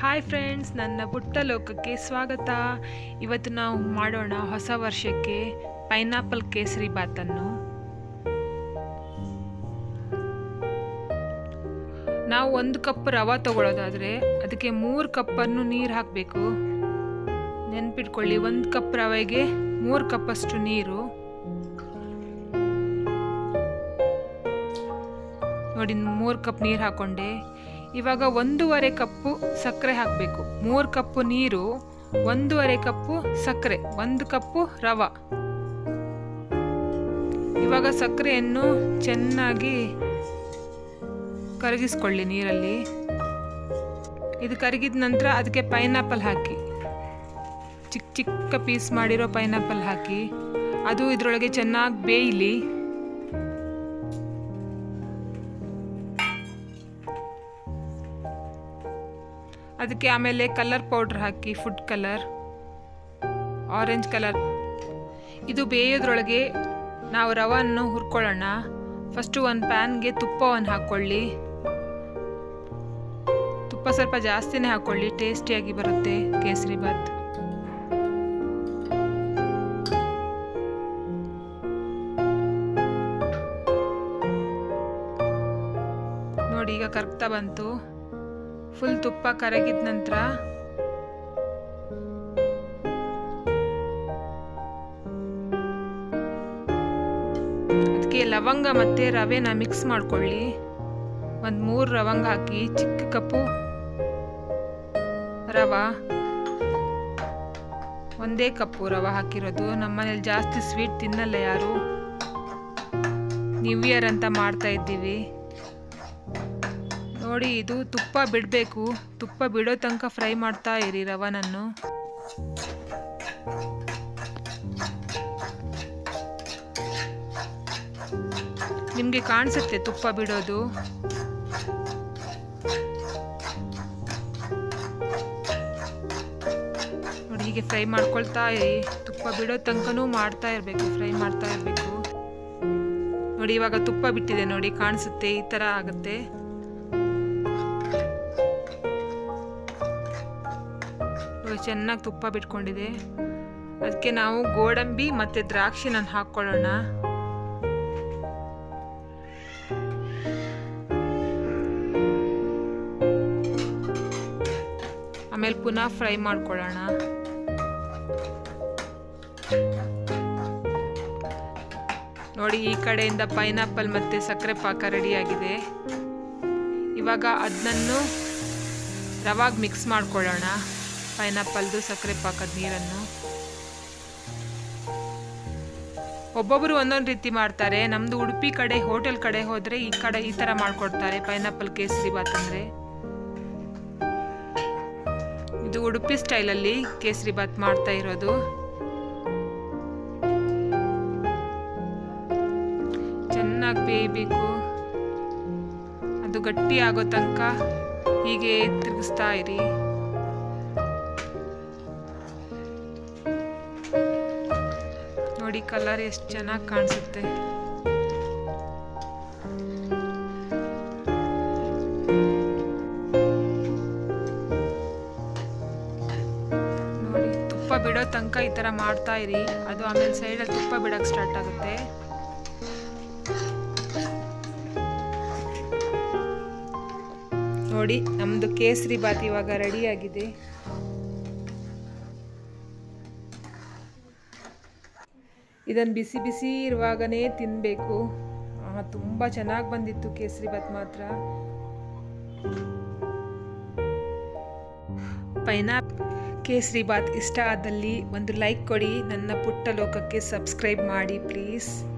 hi friends ನನ್ನ ಪುಟ್ಟ ಲೋಕಕ್ಕೆ ಸ್ವಾಗತ ಇವತ್ತು ನಾವು ಮಾಡೋಣ ಹೊಸ ವರ್ಷಕ್ಕೆ ಪೈನಾಪಲ್ ಕೇಸರಿ ಬಾತನ್ನು ನಾವು ಒಂದು ಕಪ್ ರವೆ ತಗೊಳ್ಳೋದಾದರೆ ಅದಕ್ಕೆ ಮೂರು ಕಪ್ಪನ್ನು ನೀರು ಹಾಕಬೇಕು ನೆನ್ಪಿಟ್ಕೊಳ್ಳಿ ಒಂದು ಕಪ್ ರವೆಗೆ ಮೂರು ಕಪ್ಪಷ್ಟು ನೀರು ನೋಡಿ ಮೂರು ಕಪ್ ನೀರು ಹಾಕೊಂಡೆ ಇವಾಗ ಒಂದೂವರೆ ಕಪ್ಪು ಸಕ್ಕರೆ ಹಾಕಬೇಕು ಮೂರು ಕಪ್ಪು ನೀರು ಒಂದೂವರೆ ಕಪ್ಪು ಸಕ್ಕರೆ ಒಂದು ಕಪ್ಪು ರವ ಇವಾಗ ಸಕ್ಕರೆಯನ್ನು ಚೆನ್ನಾಗಿ ಕರಗಿಸ್ಕೊಳ್ಳಿ ನೀರಲ್ಲಿ ಇದು ಕರಗಿದ ನಂತರ ಅದಕ್ಕೆ ಪೈನಾಪಲ್ ಹಾಕಿ ಚಿಕ್ಕ ಚಿಕ್ಕ ಪೀಸ್ ಮಾಡಿರೋ ಪೈನಾಪಲ್ ಹಾಕಿ ಅದು ಇದರೊಳಗೆ ಚೆನ್ನಾಗಿ ಬೇಯಲಿ ಅದಕ್ಕೆ ಆಮೇಲೆ ಕಲರ್ ಪೌಡ್ರ್ ಹಾಕಿ ಫುಡ್ ಕಲರ್ ಆರೆಂಜ್ ಕಲರ್ ಇದು ಬೇಯೋದ್ರೊಳಗೆ ನಾವು ರವನ್ನು ಹುರ್ಕೊಳ್ಳೋಣ ಫಸ್ಟು ಒಂದು ಪ್ಯಾನ್ಗೆ ತುಪ್ಪವನ್ನು ಹಾಕ್ಕೊಳ್ಳಿ ತುಪ್ಪ ಸ್ವಲ್ಪ ಜಾಸ್ತಿನೇ ಹಾಕ್ಕೊಳ್ಳಿ ಟೇಸ್ಟಿಯಾಗಿ ಬರುತ್ತೆ ಕೇಸರಿ ಬಾತ್ ನೋಡಿ ಈಗ ಕರ್ಗ್ತಾ ಬಂತು ಫುಲ್ ತುಪ್ಪ ಕರಗಿದ ನಂತರ ಅದಕ್ಕೆ ಲವಂಗ ಮತ್ತು ರವೆನ ಮಿಕ್ಸ್ ಮಾಡ್ಕೊಳ್ಳಿ ಒಂದು ಮೂರು ಲವಂಗ ಹಾಕಿ ಚಿಕ್ಕ ಕಪ್ಪು ರವ ಒಂದೇ ಕಪ್ಪು ರವ ಹಾಕಿರೋದು ನಮ್ಮನೇಲಿ ಜಾಸ್ತಿ ಸ್ವೀಟ್ ತಿನ್ನಲ್ಲ ಯಾರು ನ್ಯೂ ಇಯರ್ ಅಂತ ಮಾಡ್ತಾ ಇದ್ದೀವಿ ನೋಡಿ ಇದು ತುಪ್ಪ ಬಿಡಬೇಕು ತುಪ್ಪ ಬಿಡೋ ತನಕ ಫ್ರೈ ಮಾಡ್ತಾ ಇರಿ ರವನನ್ನು ನಿಮಗೆ ಕಾಣಿಸುತ್ತೆ ತುಪ್ಪ ಬಿಡೋದು ನೋಡಿ ಹೀಗೆ ಫ್ರೈ ಮಾಡ್ಕೊಳ್ತಾ ಇರಿ ತುಪ್ಪ ಬಿಡೋ ತನಕನೂ ಮಾಡ್ತಾ ಇರಬೇಕು ಫ್ರೈ ಮಾಡ್ತಾ ಇರಬೇಕು ನೋಡಿ ಇವಾಗ ತುಪ್ಪ ಬಿಟ್ಟಿದೆ ನೋಡಿ ಕಾಣಿಸುತ್ತೆ ಈ ಥರ ಆಗುತ್ತೆ ಚೆನ್ನಾಗಿ ತುಪ್ಪ ಬಿಟ್ಕೊಂಡಿದೆ ಅದಕ್ಕೆ ನಾವು ಗೋಡಂಬಿ ಮತ್ತು ದ್ರಾಕ್ಷಿನ ಹಾಕ್ಕೊಳ್ಳೋಣ ಆಮೇಲೆ ಪುನಃ ಫ್ರೈ ಮಾಡ್ಕೊಳ್ಳೋಣ ನೋಡಿ ಈ ಕಡೆಯಿಂದ ಪೈನಾಪಲ್ ಮತ್ತು ಸಕ್ಕರೆ ಪಾಕ ರೆಡಿಯಾಗಿದೆ ಇವಾಗ ಅದನ್ನು ರವಾಗ ಮಿಕ್ಸ್ ಮಾಡ್ಕೊಳ್ಳೋಣ ಪೈನಾಪಲ್ದು ಸಕ್ಕರೆ ಪಾಕದ ನೀರನ್ನು ಒಬ್ಬೊಬ್ಬರು ಒಂದೊಂದು ರೀತಿ ಮಾಡ್ತಾರೆ ನಮ್ಮದು ಉಡುಪಿ ಕಡೆ ಹೋಟೆಲ್ ಕಡೆ ಹೋದರೆ ಈ ಕಡೆ ಈ ಥರ ಮಾಡ್ಕೊಡ್ತಾರೆ ಪೈನಾಪಲ್ ಕೇಸರಿ ಬಾತ್ ಅಂದರೆ ಇದು ಉಡುಪಿ ಸ್ಟೈಲಲ್ಲಿ ಕೇಸರಿ ಬಾತ್ ಮಾಡ್ತಾ ಇರೋದು ಚೆನ್ನಾಗಿ ಬೇಯಬೇಕು ಅದು ಗಟ್ಟಿ ಆಗೋ ತನಕ ಹೀಗೆ ತಿರುಗಿಸ್ತಾ ಇರಿ ನೋಡಿ ಕಲರ್ ಎಷ್ಟು ಚೆನ್ನಾಗಿ ಕಾಣಿಸುತ್ತೆ ನೋಡಿ ತುಪ್ಪ ಬಿಡೋ ತನಕ ಈ ಥರ ಮಾಡ್ತಾ ಇರಿ ಅದು ಆಮೇಲೆ ಸೈಡಲ್ಲಿ ತುಪ್ಪ ಬಿಡೋಕ್ಕೆ ಸ್ಟಾರ್ಟ್ ಆಗುತ್ತೆ ನೋಡಿ ನಮ್ಮದು ಕೇಸರಿ ಬಾತ್ ಇವಾಗ ರೆಡಿಯಾಗಿದೆ ಇದನ್ನು ಬಿಸಿ ಬಿಸಿ ಇರುವಾಗನೇ ತಿನ್ನಬೇಕು ತುಂಬ ಚೆನ್ನಾಗಿ ಬಂದಿತ್ತು ಕೇಸರಿ ಬಾತ್ ಮಾತ್ರ ಪೈನಾಪ್ ಕೇಸರಿ ಬಾತ್ ಇಷ್ಟ ಆದಲ್ಲಿ ಒಂದು ಲೈಕ್ ಕೊಡಿ ನನ್ನ ಪುಟ್ಟ ಲೋಕಕ್ಕೆ ಸಬ್ಸ್ಕ್ರೈಬ್ ಮಾಡಿ ಪ್ಲೀಸ್